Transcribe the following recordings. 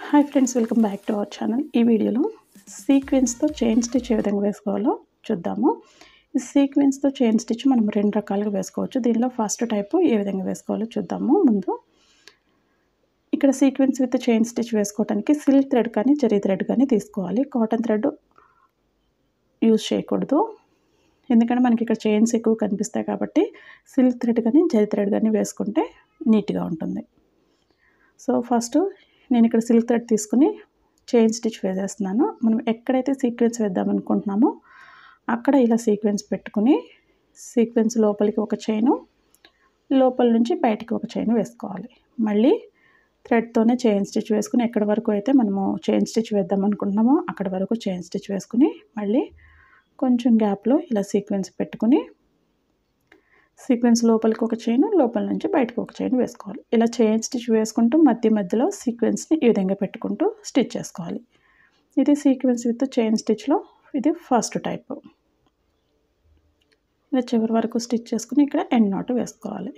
hi friends welcome back to our channel ఈ వీడియోలో సీక్వెన్స్తో chain stitch ఏ విధంగా వేసుకోవాలో చూద్దాము ఈ సీక్వెన్స్తో చైన్ స్టిచ్ మనం రెండు రకాలుగా వేసుకోవచ్చు దీనిలో ఫస్ట్ టైపు ఏ విధంగా వేసుకోవాలో చూద్దాము ముందు ఇక్కడ సీక్వెన్స్ విత్ చైన్ స్టిచ్ వేసుకోవడానికి సిల్క్ థ్రెడ్ కానీ జరీ థ్రెడ్ కానీ తీసుకోవాలి కాటన్ థ్రెడ్ యూజ్ చేయకూడదు ఎందుకంటే మనకి ఇక్కడ చైన్స్ ఎక్కువ కనిపిస్తాయి కాబట్టి సిల్క్ థ్రెడ్ కానీ జరీ థ్రెడ్ కానీ వేసుకుంటే నీట్గా ఉంటుంది సో ఫస్ట్ నేను ఇక్కడ సిల్క్ థ్రెడ్ తీసుకుని చైన్ స్టిచ్ వేసేస్తున్నాను మనం ఎక్కడైతే సీక్వెన్స్ వేద్దాం అనుకుంటున్నామో అక్కడ ఇలా సీక్వెన్స్ పెట్టుకుని సీక్వెన్స్ లోపలికి ఒక చైను లోపల నుంచి బయటికి ఒక చైన్ వేసుకోవాలి మళ్ళీ థ్రెడ్తోనే చైన్ స్టిచ్ వేసుకుని ఎక్కడి వరకు అయితే మనము చైన్ స్టిచ్ వేద్దాం అనుకుంటున్నామో అక్కడి వరకు చైన్ స్టిచ్ వేసుకుని మళ్ళీ కొంచెం గ్యాప్లో ఇలా సీక్వెన్స్ పెట్టుకుని సీక్వెన్స్ లోపలికి ఒక చైన్ లోపల నుంచి బయటకు ఒక చైన్ వేసుకోవాలి ఇలా చైన్ స్టిచ్ వేసుకుంటూ మధ్య మధ్యలో సీక్వెన్స్ని ఈ విధంగా పెట్టుకుంటూ స్టిచ్ చేసుకోవాలి ఇది సీక్వెన్స్ విత్ చైన్ స్టిచ్లో ఇది ఫస్ట్ టైప్ ఇలా చివరి వరకు స్టిచ్ చేసుకుని ఇక్కడ ఎండ్ నాట్ వేసుకోవాలి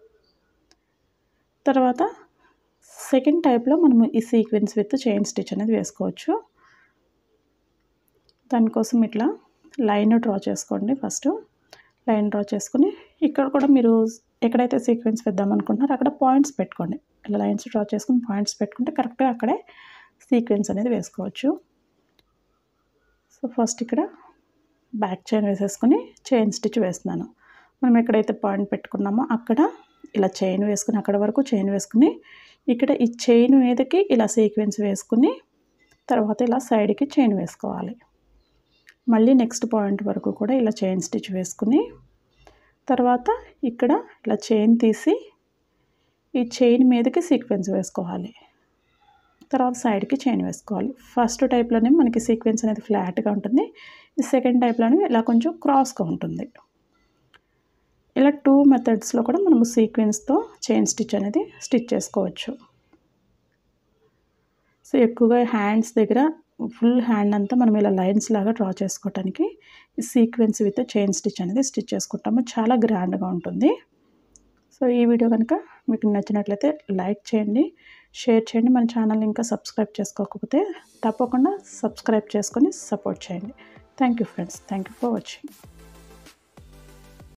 తర్వాత సెకండ్ టైప్లో మనము ఈ సీక్వెన్స్ విత్ చైన్ స్టిచ్ అనేది వేసుకోవచ్చు దానికోసం ఇట్లా లైన్ డ్రా చేసుకోండి ఫస్ట్ లైన్ డ్రా చేసుకుని ఇక్కడ కూడా మీరు ఎక్కడైతే సీక్వెన్స్ వేద్దాం అనుకుంటున్నారో అక్కడ పాయింట్స్ పెట్టుకోండి ఇలా లైన్స్ డ్రా చేసుకుని పాయింట్స్ పెట్టుకుంటే కరెక్ట్గా అక్కడే సీక్వెన్స్ అనేది వేసుకోవచ్చు సో ఫస్ట్ ఇక్కడ బ్యాక్ చైన్ వేసేసుకుని చైన్ స్టిచ్ వేస్తున్నాను మనం ఎక్కడైతే పాయింట్ పెట్టుకున్నామో అక్కడ ఇలా చైన్ వేసుకుని అక్కడ వరకు చైన్ వేసుకుని ఇక్కడ ఈ చైన్ మీదకి ఇలా సీక్వెన్స్ వేసుకుని తర్వాత ఇలా సైడ్కి చైన్ వేసుకోవాలి మళ్ళీ నెక్స్ట్ పాయింట్ వరకు కూడా ఇలా చైన్ స్టిచ్ వేసుకుని తర్వాత ఇక్కడ ఇలా చైన్ తీసి ఈ చైన్ మీదకి సీక్వెన్స్ వేసుకోవాలి తర్వాత సైడ్కి చైన్ వేసుకోవాలి ఫస్ట్ టైప్లోనే మనకి సీక్వెన్స్ అనేది ఫ్లాట్గా ఉంటుంది ఈ సెకండ్ టైప్లోనే ఇలా కొంచెం క్రాస్గా ఉంటుంది ఇలా టూ మెథడ్స్లో కూడా మనము సీక్వెన్స్తో చైన్ స్టిచ్ అనేది స్టిచ్ చేసుకోవచ్చు సో ఎక్కువగా హ్యాండ్స్ దగ్గర ఫుల్ హ్యాండ్ అంతా మనం ఇలా లైన్స్ లాగా డ్రా చేసుకోవటానికి ఈ సీక్వెన్స్ విత్ చైన్ స్టిచ్ అనేది స్టిచ్ చేసుకుంటాము చాలా గ్రాండ్గా ఉంటుంది సో ఈ వీడియో కనుక మీకు నచ్చినట్లయితే లైక్ చేయండి షేర్ చేయండి మన ఛానల్ ఇంకా సబ్స్క్రైబ్ చేసుకోకపోతే తప్పకుండా సబ్స్క్రైబ్ చేసుకొని సపోర్ట్ చేయండి thank you friends thank you for watching